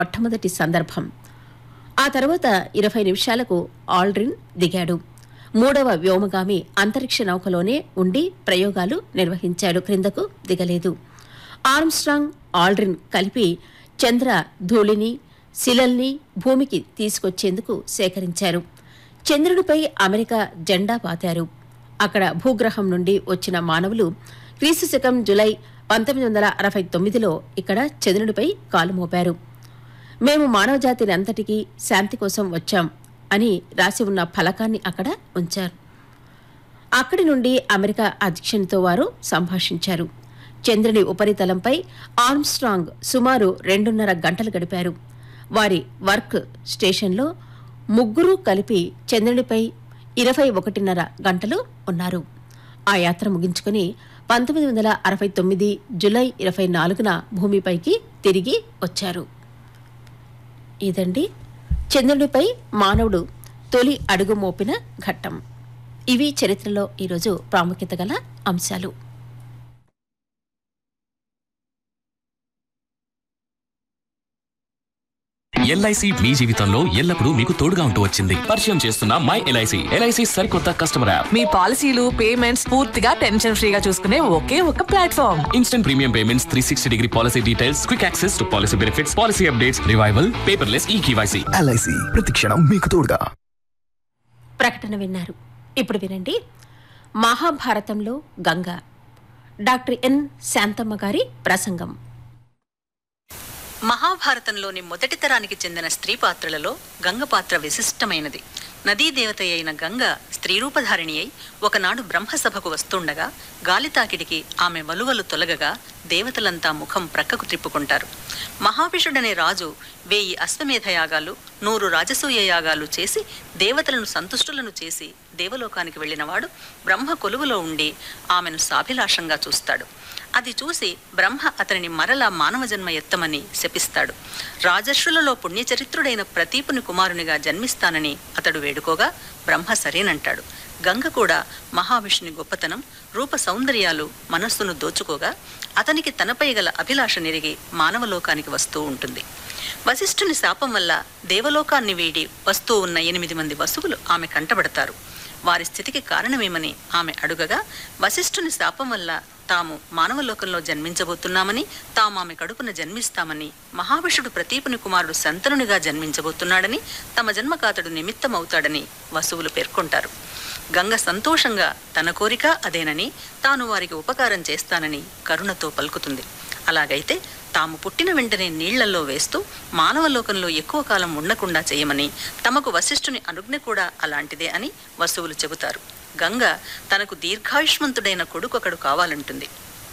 మొట్టమొదటి సందర్భం ఆ తర్వాత ఇరవై నిమిషాలకు ఆల్డ్రిన్ దిగాడు మూడవ వ్యోమగామి అంతరిక్ష నౌకలోనే ఉండి ప్రయోగాలు నిర్వహించాడు క్రిందకు దిగలేదు ఆర్మ్స్ట్రాంగ్ ఆల్డ్రిన్ కలిపి చంద్ర ధూళిని శిలల్ని భూమికి తీసుకొచ్చేందుకు సేకరించారు చంద్రుడిపై అమెరికా జెండా పాతారు అక్కడ భూగ్రహం నుండి వచ్చిన మానవులు క్రీస్తు శకం జులై పంతొమ్మిది వందల అరవై తొమ్మిదిలో ఇక్కడ చంద్రుడిపై కాలు మోపారు మేము మానవజాతిని అంతటికీ శాంతి కోసం వచ్చాం అని రాసి ఉన్న ఫలకాన్ని అక్కడ ఉంచారు అక్కడి నుండి అమెరికా అధ్యక్షునితో వారు సంభాషించారు చంద్రుని ఉపరితలంపై ఆర్మ్స్ట్రాంగ్ సుమారు రెండున్నర గంటలు గడిపారు వారి వర్క్ స్టేషన్లో ముగ్గురు కలిపి చంద్రునిపై ఇరవై ఒకటిన్నర గంటలు ఉన్నారు ఆ యాత్ర ముగించుకుని పంతొమ్మిది వందల అరవై తొమ్మిది జులై ఇరవై నాలుగున భూమిపైకి తిరిగి వచ్చారు ఇదండి చంద్రుడిపై మానవుడు తొలి అడుగు మోపిన ఘట్టం ఇవి చరిత్రలో ఈరోజు ప్రాముఖ్యత గల అంశాలు ఎల్ఐసి మీ జీవితంలో ఎల్లప్పుడూ మీకు తోడుగా ఉంటూ వచ్చింది పరిచయం చేస్తున్న మై ఎల్ఐసి ఎల్ఐసి సరికొత్త కస్టమర్ యాప్ మీ పాలసీలు పేమెంట్స్ పూర్తిగా టెన్షన్ ఫ్రీగా చూసుకునే ఒకే ఒక platform instant premium payments three sixty degree policy details quick access to policy benefits policy updates revival paperless e KYC LIC ప్రతిక్షణం మీకు తోడుగా ప్రకటన విన్నారు ఇప్పుడు వినండి మహాభారతంలో గంగ డాక్టర్ ఎన్ శాంతమ్మ గారి ప్రసంగం మహాభారతంలోని మొదటి తరానికి చెందిన స్త్రీ పాత్రలలో గంగ పాత్ర విశిష్టమైనది నదీ దేవత అయిన గంగ స్త్రీరూపధారిణి అయి ఒకనాడు బ్రహ్మసభకు వస్తుండగా గాలి తాకిడికి ఆమె వలువలు తొలగగా దేవతలంతా ముఖం ప్రక్కకు త్రిప్పుకుంటారు మహావిషుడనే రాజు వేయి అశ్వమేధ యాగాలు నూరు రాజసూయ యాగాలు చేసి దేవతలను సంతుష్టులను చేసి దేవలోకానికి వెళ్ళినవాడు బ్రహ్మ కొలువులో ఉండి ఆమెను సాభిలాషంగా చూస్తాడు అది చూసి బ్రహ్మ అతనిని మరలా మానవ జన్మ ఎత్తమని శపిస్తాడు రాజర్షులలో పుణ్యచరిత్రుడైన ప్రతీపుని కుమారునిగా జన్మిస్తానని అతడు వేడుకోగా బ్రహ్మ సరేనంటాడు గంగ కూడా మహావిష్ణుని గొప్పతనం రూప సౌందర్యాలు మనస్సును దోచుకోగా అతనికి తనపై గల అభిలాష నెరిగి మానవలోకానికి వస్తూ ఉంటుంది వశిష్ఠుని శాపం వల్ల దేవలోకాన్ని వీడి వస్తూ ఉన్న ఎనిమిది మంది వసువులు ఆమె కంటబడతారు వారి స్థితికి కారణమేమని ఆమె అడుగగా వశిష్ఠుని శాపం వల్ల తాము మానవలోకంలో జన్మించబోతున్నామని తాము ఆమె కడుపున జన్మిస్తామని మహావిషుడు ప్రతీపుని కుమారుడు సంతనునిగా జన్మించబోతున్నాడని తమ జన్మకాతడు నిమిత్తమవుతాడని వసువులు పేర్కొంటారు గంగ సంతోషంగా తన కోరిక అదేనని తాను వారికి ఉపకారం చేస్తానని కరుణతో పలుకుతుంది అలాగైతే తాము పుట్టిన వెంటనే నీళ్లలో వేస్తూ మానవలోకంలో ఎక్కువ కాలం ఉండకుండా చేయమని తమకు వశిష్ఠుని అనుజ్ఞ కూడా అలాంటిదే అని వసువులు చెబుతారు గంగ తనకు దీర్ఘాయుష్మంతుడైన కొడుకొకడు కావాలంటుంది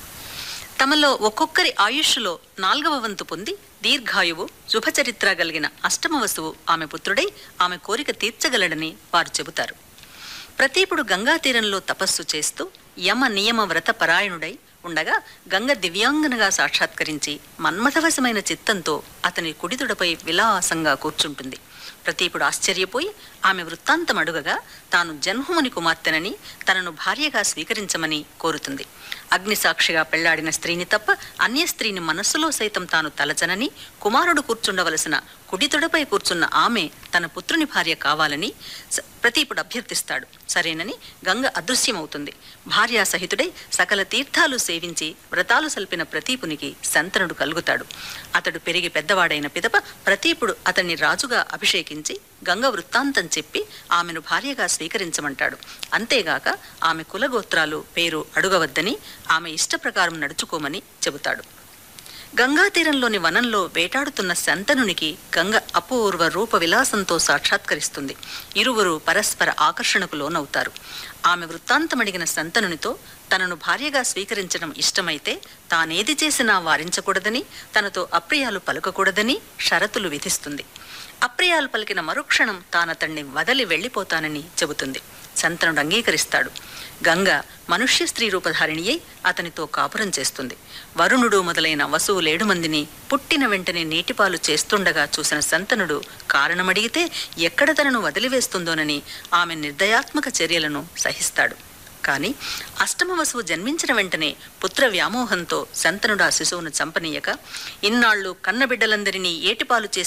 తమలో ఒక్కొక్కరి ఆయుష్లో నాల్గవ వంతు పొంది దీర్ఘాయువు శుభచరిత్ర కలిగిన అష్టమ వసువు ఆమె పుత్రుడై ఆమె కోరిక తీర్చగలడని వారు చెబుతారు ప్రతీపుడు గంగా తీరంలో తపస్సు చేస్తూ యమ నియమ వ్రత పరాయణుడై ఉండగా గంగ దివ్యాంగనగా సాక్షాత్కరించి మన్మథవశమైన చిత్తంతో అతని కుడితుడపై విలాసంగా కూర్చుంటుంది ప్రతీపుడు ఆశ్చర్యపోయి ఆమె వృత్తాంతం అడుగగా తాను జన్మముని కుమార్తెనని తనను భార్యగా స్వీకరించమని కోరుతుంది అగ్నిసాక్షిగా పెళ్లాడిన స్త్రీని తప్ప అన్య స్త్రీని మనస్సులో సైతం తాను తలచనని కుమారుడు కూర్చుండవలసిన కుడితొడపై కూర్చున్న ఆమె తన పుత్రుని భార్య కావాలని స- ప్రతీపుడు అభ్యర్థిస్తాడు సరేనని గంగ అదృశ్యమవుతుంది భార్యా సహితుడై సకల తీర్థాలు సేవించి వ్రతాలు సల్పిన ప్రతీపునికి సంతనుడు కలుగుతాడు అతడు పెరిగి పెద్దవాడైన పిదప ప్రతీపుడు అతన్ని రాజుగా అభిషేకించి గంగ వృత్తాంతం చెప్పి ఆమెను భార్యగా స్వీకరించమంటాడు అంతేగాక ఆమె కులగోత్రాలు పేరు అడుగవద్దని ఆమె ఇష్ట ప్రకారం నడుచుకోమని చెబుతాడు గంగా తీరంలోని వనంలో వేటాడుతున్న శంతనునికి గంగ అపూర్వ రూప విలాసంతో సాక్షాత్కరిస్తుంది ఇరువురు పరస్పర ఆకర్షణకు లోనవుతారు ఆమె వృత్తాంతమడిగిన శంతనునితో తనను భార్యగా స్వీకరించడం ఇష్టమైతే తానేది చేసినా వారించకూడదని తనతో అప్రియాలు పలకకూడదని షరతులు విధిస్తుంది అప్రియాలు పలికిన మరుక్షణం తానతన్ని వదలి వెళ్ళిపోతానని చెబుతుంది శంతనుడు అంగీకరిస్తాడు గంగ మనుష్య స్త్రీ రూపధారిణి అయి అతనితో కాపురం చేస్తుంది వరుణుడు మొదలైన వసువులేడు మందిని పుట్టిన వెంటనే నీటిపాలు చేస్తుండగా చూసిన శంతనుడు కారణమడిగితే ఎక్కడ తనను వదిలివేస్తుందోనని ఆమె నిర్దయాత్మక చర్యలను సహిస్తాడు కాని అష్టమ వసువు జన్మించిన వెంటనే పుత్ర వ్యామోహంతో శంతనుడా శిశువును చంపనీయక ఇన్నాళ్లు కన్నబిడ్డలందరినీ ఏటిపాలు చేసి